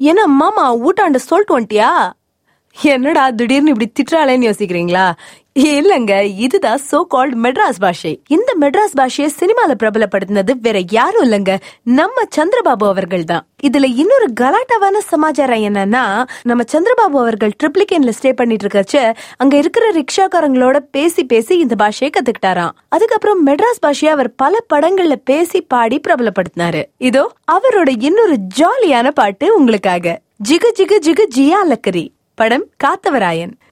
என்ன மாமா ஊட்டாண்ட சொல்லிட்டு வந்துட்டியா என்னடா திடீர்னு இப்படி திட்டுறாளேன்னு யோசிக்கிறீங்களா இல்லங்க இதுதான் சோ கால்ட் மெட்ராஸ் பாஷை இந்த மெட்ராஸ் பாஷையை சினிமால பிரபலப்படுத்தினது வேற யாரும் இல்லங்க நம்ம சந்திரபாபு அவர்கள் தான் இதுல இன்னொரு கலாட்டாவான சமாச்சாரம் என்னன்னா நம்ம சந்திரபாபு அவர்கள் ட்ரிப்ளிகேன்ல ஸ்டே பண்ணிட்டு இருக்கச்ச அங்க இருக்கிற ரிக்ஷாக்காரங்களோட பேசி பேசி இந்த பாஷையை கத்துக்கிட்டாராம் அதுக்கப்புறம் மெட்ராஸ் பாஷையை அவர் பல படங்கள்ல பேசி பாடி பிரபலப்படுத்தினாரு இதோ அவரோட இன்னொரு ஜாலியான பாட்டு உங்களுக்காக ஜிகு ஜிகு ஜிகு ஜியா லக்கரி படம் காத்தவராயன்